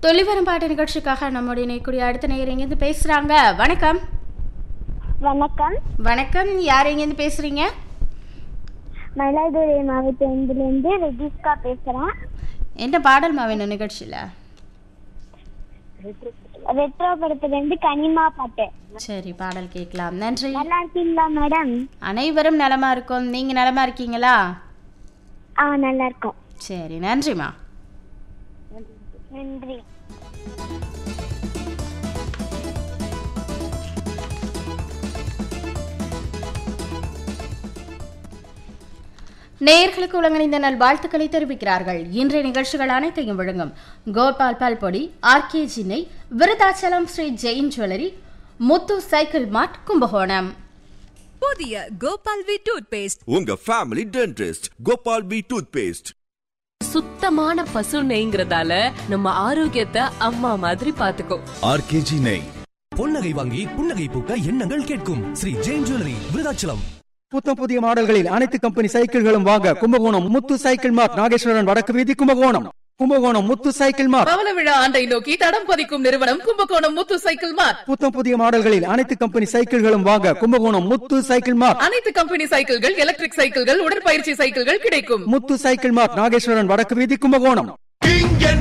தொழில்வரம் பாட்டு நிகழ்ச்சிக்காக நம்முடைய இணையக்கூடிய அடுத்த நேயர் எங்கேருந்து பேசுறாங்க வணக்கம் வணக்கம் வணக்கம் யார் எங்கேருந்து பேசுறீங்க மயிலாடுதுறை மாவட்டத்திலிருந்து ரெஜிஸ்கா பேசுறேன் என்ன பாடல் மாவேணும் நிகழ்ச்சியில ரெட்ரோ படத்துலேருந்து கனிமா பாட்டு சரி பாடல் கேட்கலாம் நன்றி நல்லா இருக்கீங்களா மேடம் அனைவரும் நலமா இருக்கோம் நீங்க நலமா இருக்கீங்களா ஆ நல்லா இருக்கோம் சரி நன்றிம்மா நன்றி நேயர்களுக்கு உலகணிந்த நல் வாழ்த்துக்களை தெரிவிக்கிறார்கள் இன்றைய நிகழ்ச்சிகள் அனைத்தையும் வழங்கும் கோபால் பால்பொடி ஆர்கேஜி நெய் Virudhachalam Sri Jain jewellery Muthu cycle mart Kumbakonam புதிய கோபால் வி டூத் பேஸ்ட் உங்க family dentist Gopal B toothpaste சுத்தமான பசு நெய்ங்கிறதால நம்ம ஆரோக்கியத்தை அம்மா மாதிரி பாத்துக்கோ ஆர்கேஜி நெய் பொன்னகை வாங்கி புன்னகை பூக்க எண்ணங்கள் கேட்கும் ஸ்ரீ ஜெயின் ஜுவல்லரி விருதாச்சலம் புத்தம் புதிய மாடல்களில் அனைத்து கம்பெனி சைக்கிள்களும் வாங்க கும்பகோணம் முத்து சைக்கிள் மார்ட் நாகேஸ்வரன் வடக்கு வீதி கும்பகோணம் கும்பகோணம் முத்து சைக்கிள் மார்ட் பவள விழா ஆண்டை நோக்கி தடம் பதிக்கும் நிறுவனம் கும்பகோணம் முத்து சைக்கிள் மார்ட் புத்தம் புதிய மாடல்களில் அனைத்து கம்பெனி சைக்கிள்களும் வாங்க கும்பகோணம் முத்து சைக்கிள் மார்ட் அனைத்து கம்பெனி சைக்கிள்கள் எலக்ட்ரிக் சைக்கிள்கள் உடற்பயிற்சி சைக்கிள்கள் கிடைக்கும் முத்து சைக்கிள் மார்ட் நாகேஸ்வரன் வடக்கு வீதி கும்பகோணம்